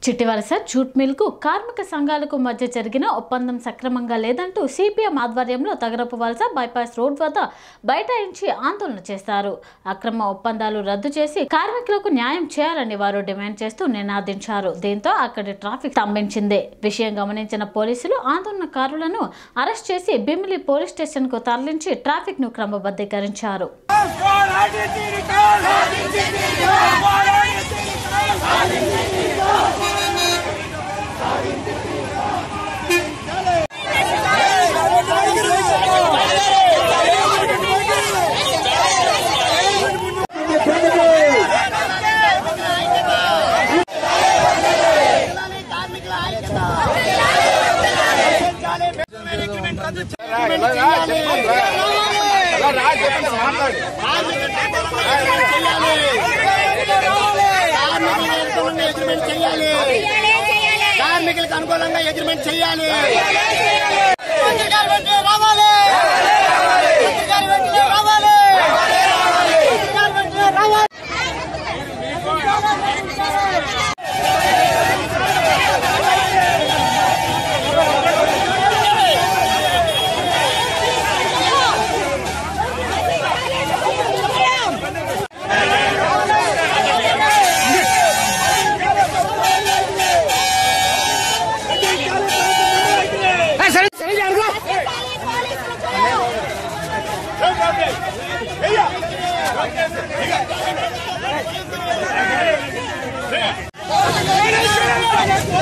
Chittivalasa jute milk కార్మిక సంఘాలకు మధ్య జరిగిన ఒప్పందం సక్రమంగా లేదంటూ సిపిఎం ఆధ్వర్యంలో తగరపు వలస బైపాస్ రోడ్ వద్ద బైఠాయించి ఆందోళన చేశారు అక్రమ ఒప్పందాలు రద్దు చేసి కార్మికులకు న్యాయం చేయాలని వారు డిమాండ్ చేస్తూ నినాదించారు దీంతో అక్కడి ట్రాఫిక్ స్తంభించింది విషయం గమనించిన పోలీసులు ఆందోళనకారులను అరెస్ట్ చేసి భీమిలి పోలీస్ స్టేషన్ కు తరలించి ట్రాఫిక్ ను క్రమబద్ధీకరించారు అగ్రిమెంట్ చేయాలి కార్మికులకు అనుకూలంగా అగ్రిమెంట్ చేయాలి మంత్రి గారు వెంటనే రావాలి మంత్రి గారు వెంటనే రావాలి మంత్రి గారు వెంటనే రావాలి Hey!